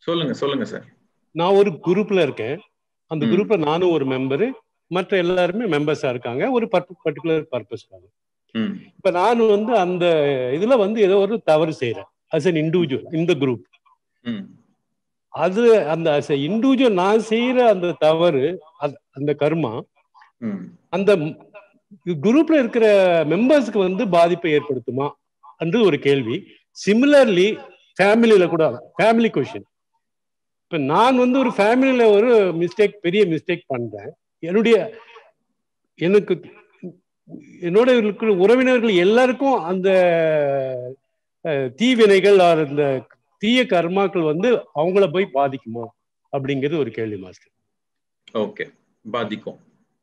சொல்லுங்க சொல்லுங்க சார் நான் ஒரு குரூப்ல இருக்கேன் அந்த ம். குரூப்ல நானும் ஒரு மெம்பரு மற்ற எல்லாருமே மெம்பர்ஸா இருக்காங்க ஒரு பர்டிகுலர் பர்பஸ்க்காக ம் இப்ப நான் வந்து அந்த இதுல வந்து ஏதோ ஒரு தவறு செய்யறேன் அஸ் அன் இண்டிவிஜுவல் இந்த குரூப் ம் அது அந்த அஸ் இண்டிவிஜுவல் நான் செய்யற அந்த தவறு அது- அந்த கர்மா ம் அந்த குரூப்ல இருக்கிற மெம்பர்ஸ்க்கு வந்து பாதிப்பை ஏற்படுத்துமா என்று ஒரு கேள்வி சிமிலர்லி ஃபேமிலியில கூட ஃபேமிலி கொஷின் இப்ப நான் வந்து ஒரு ஃபேமிலியில ஒரு மிஸ்டேக் பெரிய மிஸ்டேக் பண்றேன் என்னுடைய எனக்கு என்னோட இருக்கிற உறவினர்கள் எல்லாருக்கும் அந்த அஹ், தீவினைகள் or அந்த தீய கர்மாக்கள் வந்து அவங்கள போய் பாதிக்குமா அப்படிங்கிறது ஒரு கேள்வி மாஸ்டர் ஓகே பாதிக்கும்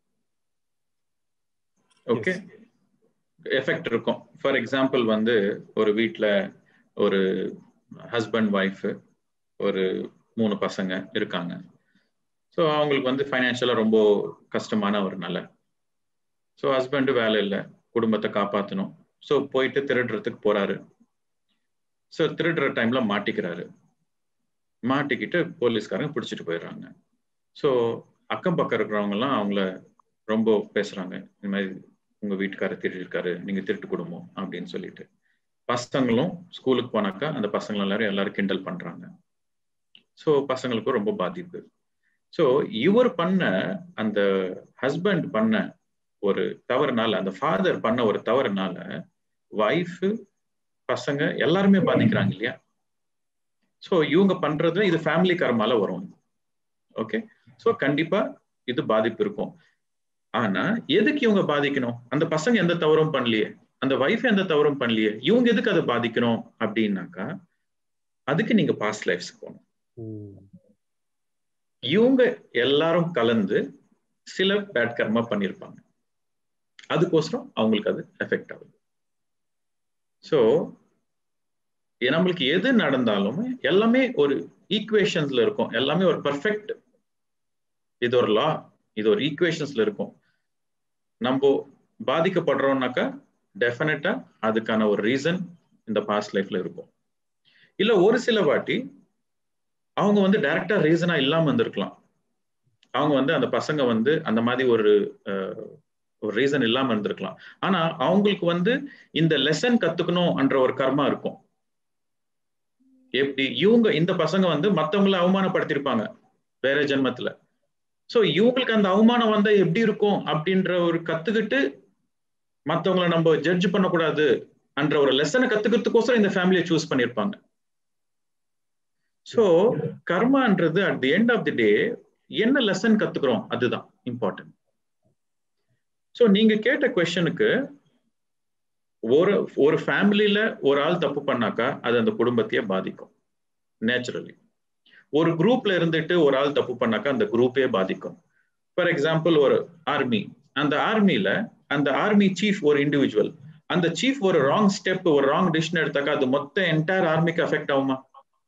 ஓகே எஃபெக்ட் இருக்கும் ஃபார் எக்ஸாம்பிள் வந்து ஒரு வீட்டில் ஒரு ஹஸ்பண்ட் ஒய்ஃபு ஒரு மூணு பசங்க இருக்காங்க ஸோ அவங்களுக்கு வந்து ஃபைனான்ஷியலாக ரொம்ப கஷ்டமான ஒரு நிலை ஸோ ஹஸ்பண்டு வேலை இல்லை குடும்பத்தை காப்பாற்றணும் ஸோ போயிட்டு திருடுறதுக்கு போறாரு ஸோ திருடுற டைம்ல மாட்டிக்கிறாரு மாட்டிக்கிட்டு போலீஸ்காரங்க பிடிச்சிட்டு போயிடுறாங்க ஸோ அக்கம் பக்கம் இருக்கிறவங்கலாம் அவங்கள ரொம்ப பேசுறாங்க இந்த மாதிரி உங்க வீட்டுக்காரர் திருடிருக்காரு நீங்க திருட்டு குடும்பம் அப்படின்னு சொல்லிட்டு பசங்களும் ஸ்கூலுக்கு போனாக்கா அந்த பசங்க எல்லாரும் எல்லாரும் கிண்டல் பண்றாங்க ஸோ பசங்களுக்கும் ரொம்ப பாதிப்பு ஸோ இவர் பண்ண அந்த ஹஸ்பண்ட் பண்ண ஒரு தவறுனால அந்த ஃபாதர் பண்ண ஒரு தவறுனால ஒய்ஃப் பசங்க எல்லாருமே பாதிக்கிறாங்க இல்லையா ஸோ இவங்க பண்றது இது ஃபேமிலி கர்மால வரும் ஓகே ஸோ கண்டிப்பா இது பாதிப்பு இருக்கும் ஆனா எதுக்கு இவங்க பாதிக்கணும் அந்த பசங்க எந்த தவறும் பண்ணலையே அந்த ஒய்ஃப் எந்த தவறும் பண்ணலையே இவங்க எதுக்கு அதை பாதிக்கணும் அப்படின்னாக்கா அதுக்கு நீங்க பாஸ்ட் லைஃப்ஸ் போகணும் இவங்க எல்லாரும் கலந்து சில பேட் கர்மா பண்ணியிருப்பாங்க அதுக்கோசரம் அவங்களுக்கு அது எஃபெக்ட் ஆகுது ஸோ நம்மளுக்கு எது நடந்தாலும் எல்லாமே ஒரு ஈக்குவேஷன்ஸ்ல இருக்கும் எல்லாமே ஒரு பர்ஃபெக்ட் இது ஒரு லா இது ஒரு ஈக்குவேஷன்ஸ்ல இருக்கும் நம்ம பாதிக்கப்படுறோம்னாக்கா டெஃபினட்டா அதுக்கான ஒரு ரீசன் இந்த பாஸ்ட் லைஃப்ல இருக்கும் இல்ல ஒரு சில வாட்டி அவங்க வந்து டைரக்டா ரீசனா இல்லாம இருந்திருக்கலாம் அவங்க வந்து அந்த பசங்க வந்து அந்த மாதிரி ஒரு ஒரு ரீசன் இல்லாம இருந்திருக்கலாம் ஆனா அவங்களுக்கு வந்து இந்த லெசன் கத்துக்கணும்ன்ற ஒரு கர்மா இருக்கும் எப்படி இவங்க இந்த பசங்க வந்து மத்தவங்களை அவமானப்படுத்திருப்பாங்க வேற ஜென்மத்துல சோ இவங்களுக்கு அந்த அவமானம் வந்தா எப்படி இருக்கும் அப்படின்ற ஒரு கத்துக்கிட்டு மத்தவங்களை நம்ம ஜட்ஜ் பண்ணக்கூடாது என்ற ஒரு லெசனை கத்துக்கிறதுக்கோசரம் இந்த ஃபேமிலியை சூஸ் பண்ணிருப்பாங்க சோ கர்மான்றது at the end of the day என்ன லெசன் கத்துக்கிறோம் அதுதான் இம்பார்ட்டன்ட் ஸோ நீங்க கேட்ட கொஸ்டனுக்கு ஒரு ஒரு ஃபேமிலியில ஒரு ஆள் தப்பு பண்ணாக்கா அது அந்த குடும்பத்தையே பாதிக்கும் நேச்சுரலி ஒரு குரூப்ல இருந்துட்டு ஒரு ஆள் தப்பு பண்ணாக்கா அந்த குரூப்பே பாதிக்கும் ஃபார் எக்ஸாம்பிள் ஒரு ஆர்மி அந்த ஆர்மியில அந்த ஆர்மி சீஃப் ஒரு இண்டிவிஜுவல் அந்த சீஃப் ஒரு ராங் ஸ்டெப் ஒரு ராங் டிசிஷன் எடுத்தாக்கா அது மொத்த என்டையர் ஆர்மிக்கு அஃபெக்ட் ஆகுமா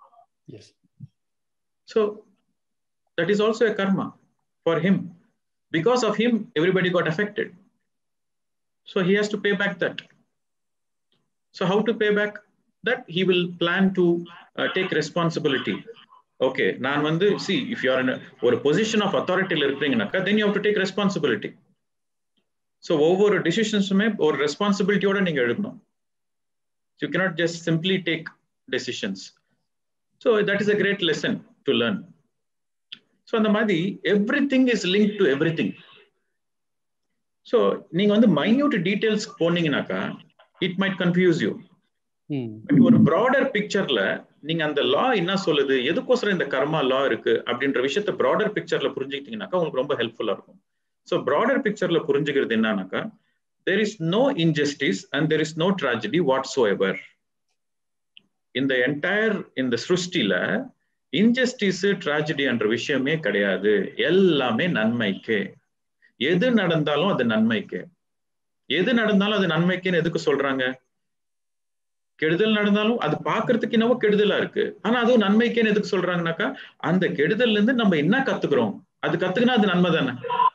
so that is also a karma for him because of him everybody got affected so he has to pay back that so how to pay back that he will plan to uh, take responsibility okay நான் வந்து see if you are in a, ஒரு position of authority இருக்கிறீங்கனாக்கா then you have to take responsibility so ஒவ்வொரு டிசிஷன்ஸுமே ஒரு ரெஸ்பான்சிபிலிட்டியோட நீங்க எடுக்கணும் you cannot just simply take decisions so that is a great lesson to learn so அந்த மாதிரி everything is link to everything so நீங்க வந்து minute details போனீங்கன்னாக்கா it might confuse you but ஒரு ப்ராடர் பிக்சர்ல நீங்க அந்த லா என்ன சொல்லுது எதுக்கோசரம் இந்த கர்மா லா இருக்கு அப்படின்ற விஷயத்த ப்ராடர் பிக்சர்ல புரிஞ்சுக்கிட்டீங்கன்னாக்கா உங்களுக்கு ரொம்ப ஹெல்ப்ஃபுல்லா இருக்கும் ஸோ ப்ராடர் பிக்சர்ல புரிஞ்சுக்கிறது என்னன்னாக்கா there is no injustice and there is no tragedy whatsoever இந்த என்டையர் இந்த சிருஷ்டில இன்ஜஸ்டிஸ் ட்ராஜடி என்ற விஷயமே கிடையாது எல்லாமே நன்மைக்கு எது நடந்தாலும் அது நன்மைக்கு எது நடந்தாலும் அது நன்மைக்குன்னு எதுக்கு சொல்றாங்க கெடுதல் நடந்தாலும் அது பாக்குறதுக்கு என்னவோ கெடுதலா இருக்கு ஆனா அதுவும் நன்மைக்கேன்னு எதுக்கு சொல்றாங்கனாக்கா அந்த கெடுதல்ல இருந்து நம்ம என்ன கத்துக்கிறோம் அது கத்துக்கினா அது நன்மை தானே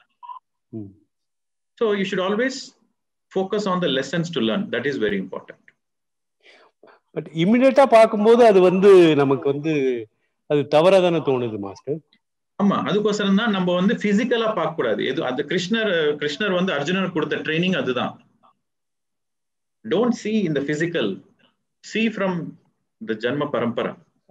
so you should always focus on the lessons to learn that is very important but இமிடியட்டா பார்க்கும்போது அது வந்து நமக்கு வந்து அது தவறா தானே தோணுது மாஸ்டர் ஆமா அதுக்கோசரம் தான் நம்ம வந்து பிசிக்கலா பார்க்க கூடாது எது அது கிருஷ்ணர் கிருஷ்ணர் வந்து அர்ஜுனர் கொடுத்த ட்ரைனிங் அதுதான் டோன்ட் சி இந்த physical see from the janma parampara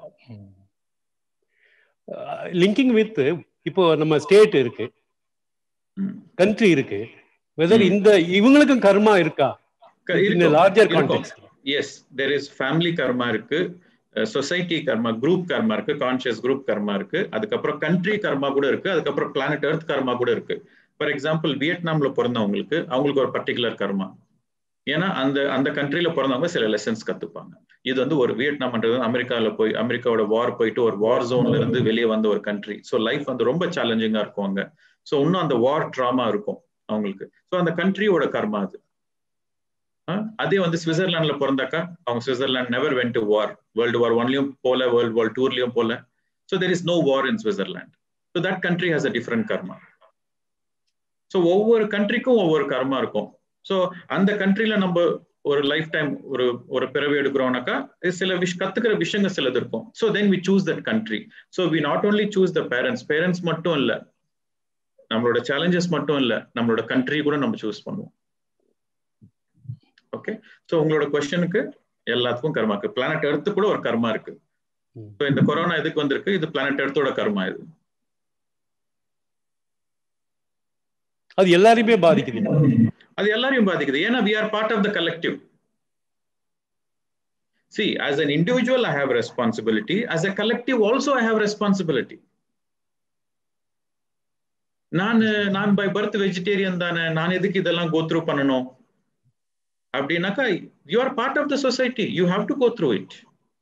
linking with இப்போ நம்ம ஸ்டேட் இருக்கு ம். கண்ட்ரி இருக்கு வெதர் ம். இந்த இவங்களுக்கும் கர்மா இருக்கா க- in a இருக்கும். larger இருக்கும். context yes there is family karma இருக்கு சொசைட்டி கர்மா குரூப் கர்மா இருக்கு கான்சியஸ் குரூப் கர்மா இருக்கு அதுக்கப்புறம் கண்ட்ரி கர்மா கூட இருக்கு அதுக்கப்புறம் பிளானட் எர்த் கர்மா கூட இருக்கு ஃபார் எக்ஸாம்பிள் வியட்நாம்ல பிறந்தவங்களுக்கு அவங்களுக்கு ஒரு பர்டிகுலர் கர்மா ஏன்னா அந்த அந்த கண்ட்ரில பிறந்தவங்க சில லெசன்ஸ் கத்துப்பாங்க இது வந்து ஒரு வியட்நாம்ன்றது வந்து அமெரிக்கால போய் அமெரிக்காவோட வார் போயிட்டு ஒரு வார் ஜோன்ல இருந்து வெளியே வந்த ஒரு கண்ட்ரி ஸோ லைஃப் வந்து ரொம்ப சேலஞ்சிங்கா இருக்கும் அங்க ஸோ இன்னும் அந்த வார் ட்ராமா இருக்கும் அவங்களுக்கு ஸோ அந்த கண்ட்ரியோட கர்மா அது அஹ் அதே வந்து சுவிட்சர்லாந்துல பிறந்தாக்கா அவங்க Switzerland never went to war world war ஒன்லயும் போல வேர்ல்டு வார் டூர்லயும் போல so there is no war in Switzerland so that country has a different karma so ஒவ்வொரு கண்ட்ரிக்கும் ஒவ்வொரு கர்மா இருக்கும் ஸோ அந்த கண்ட்ரில நம்ம ஒரு லைஃப் டைம் ஒரு ஒரு பிறவி எடுக்கிறோம்னாக்கா சில விஷ் கத்துக்கிற விஷயங்கள் சிலது இருக்கும் so then we choose that country so we not only choose the parents parents மட்டும் இல்லை நம்மளோட சேலஞ்சஸ் மட்டும் இல்லை நம்மளோட கண்ட்ரி கூட நம்ம சூஸ் பண்ணுவோம் ஓகே ஸோ உங்களோட கொஸ்டனுக்கு எல்லாத்துக்கும் கர்மா இருக்கு பிளானட் எர்த்து கூட ஒரு கர்மா இருக்கு ம். ஸோ இந்த கொரோனா எதுக்கு வந்திருக்கு இது பிளானட் எர்த்தோட கர்மா இது அது எல்லாரையுமே பாதிக்குது அது எல்லாரையும் பாதிக்குது ஏன்னா we are part of the collective see as an individual I have responsibility as a collective also I have responsibility நான் நான் பை பர்த் வெஜிடேரியன் தானே நான் எதுக்கு இதெல்லாம் கோ த்ரூ பண்ணணும் அப்படின்னாக்கா you are part of the society you have to go through it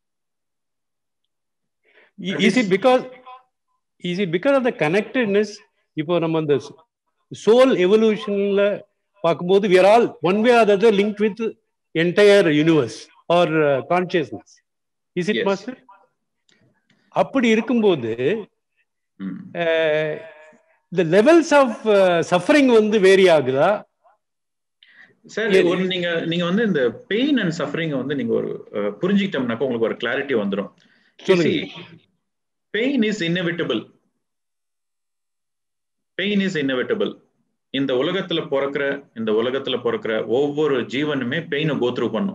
is it because is it because of the connectedness இப்போ நம்ம அந்த சோல் எவல்யூஷன்ல பார்க்கும்போது we are all one way or other link with entire universe or consciousness is it Yes. Master அப்படி இருக்கும்போது இந்த levels of suffering வந்து vary ஆகுதா சார் Yeah, ஒரு நீங்க நீங்க வந்து இந்த பெயின் அண்ட் சஃபரிங் வந்து நீங்க ஒரு அஹ், புரிஞ்சுக்கிட்டோம்னாக்கா உங்களுக்கு ஒரு கிளாரிட்டி வந்துடும் சொல்லுங்க pain is inevitable pain is inevitable இந்த உலகத்துல பிறக்கிற இந்த உலகத்துல பிறக்கிற ஒவ்வொரு ஜீவனுமே பெயினை கோத்ரூ பண்ணும்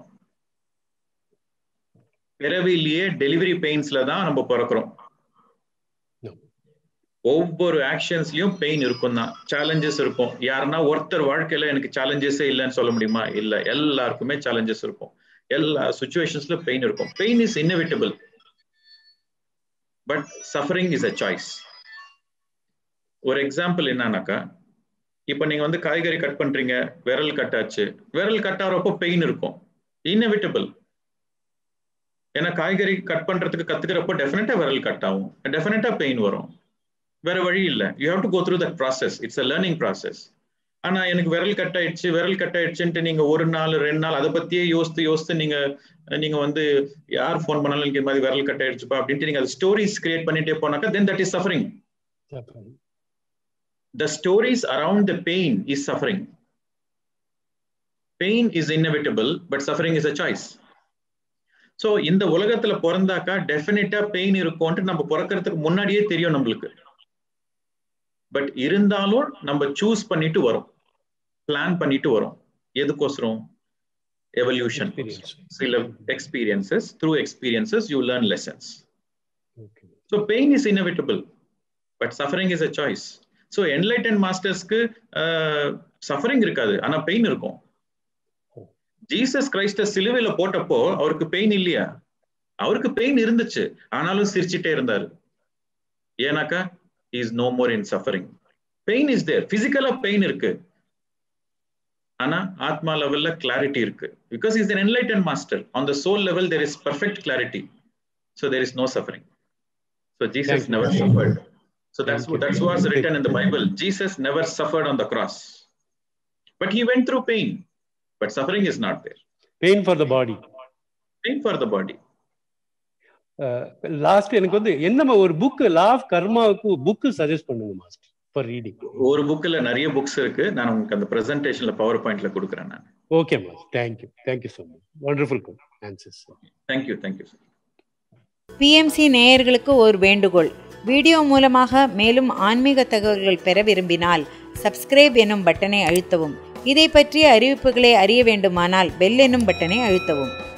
பிறவிலேயே டெலிவரி பெயின்ஸ்ல தான் நம்ம பிறக்கிறோம் No. ஒவ்வொரு ஆக்ஷன்ஸ்லயும் பெயின் இருக்கும் தான் சேலஞ்சஸ் இருக்கும் யாருன்னா ஒருத்தர் வாழ்க்கையில எனக்கு சேலஞ்சஸே இல்லைன்னு சொல்ல முடியுமா இல்ல எல்லாருக்குமே சேலஞ்சஸ் இருக்கும் எல்லா சுச்சுவேஷன்ஸ்ல பெயின் இருக்கும் pain is inevitable but suffering is a choice ஒரு எக்ஸாம்பிள் என்னன்னாக்கா இப்ப நீங்க வந்து காய்கறி கட் பண்றீங்க விரல் கட் ஆச்சு விரல் கட் ஆகிறப்போ பெயின் இருக்கும் இன்னெவிட்டபிள் ஏன்னா காய்கறி கட் பண்றதுக்கு கத்துக்கிறப்போ டெஃபினட்டா விரல் கட் ஆகும் டெஃபினட்டா பெயின் வரும் வேற வழி இல்ல you have to go through that process it's a learning process ஆனா எனக்கு விரல் கட் ஆயிடுச்சு விரல் கட் ஆயிடுச்சுன்ட்டு நீங்க ஒரு நாள் ரெண்டு நாள் அதை பத்தியே யோசித்து யோசித்து நீங்க நீங்க வந்து யார் ஃபோன் பண்ணாலும் எனக்கு இந்த மாதிரி விரல் கட் ஆயிடுச்சுப்பா அப்படின்ட்டு நீங்க அது ஸ்டோரிஸ் கிரியேட் பண்ணிட்டே போனாக்கா then that is suffering the stories around the pain is suffering. Pain is inevitable, but suffering is a choice. So இந்த உலகத்துல பிறந்தாக்கா டெஃபினட்டா பெயின் இருக்கும்ட்டு நம்ம பிறக்கிறதுக்கு முன்னாடியே தெரியும் நம்மளுக்கு பட் இருந்தாலும் நம்ம சூஸ் பண்ணிட்டு வரோம் பிளான் பண்ணிட்டு வரோம் எதுக்கோசரம் எவல்யூஷன் Experience. சில experiences through experiences you learn lessons Okay. So pain is inevitable but suffering is a choice so enlighten மாஸ்டர்ஸ்க்கு சஃபரிங் இருக்காது ஆனா பெயின் இருக்கும் ஜீசஸ் கிரைஸ்ட சிலுவையில போட்டப்போ அவருக்கு பெயின் இல்லையா அவருக்கு பெயின் இருந்துச்சு ஆனாலும் சிரிச்சிட்டே இருந்தாரு ஏன்னாக்கா is no more in suffering pain is there பிசிக்கலா பெயின் இருக்கு ஆனா ஆத்மா லெவல்ல கிளாரிட்டி இருக்கு because is an enlightened master on the soul level there is perfect clarity so there is no suffering so Jesus Thank you. never suffered so that's Thank you. that's what's written in the bible jesus never suffered on the cross but he went through pain but suffering is not there pain for the body pain for the body last எனக்கு வந்து என்ன ஒரு book law of கர்மாவுக்கு book suggest பண்ணுங்க master for reading ஒரு புக்ல நிறைய books இருக்கு நான் உங்களுக்கு அந்த பிரசன்டேஷன்ல பவர் பாயிண்ட்ல கொடுக்குறேன் நான் okay master thank you thank you so much wonderful answers thank you thank you PMC நேயர்களுக்கு ஒரு வேண்டுகோள் வீடியோ மூலமாக மேலும் ஆன்மீக தகவல்கள் பெற விரும்பினால் சப்ஸ்கிரைப் எனும் பட்டனை அழுத்தவும் இதை பற்றிய அறிவிப்புகளை அறிய வேண்டுமானால் பெல் எனும் பட்டனை அழுத்தவும்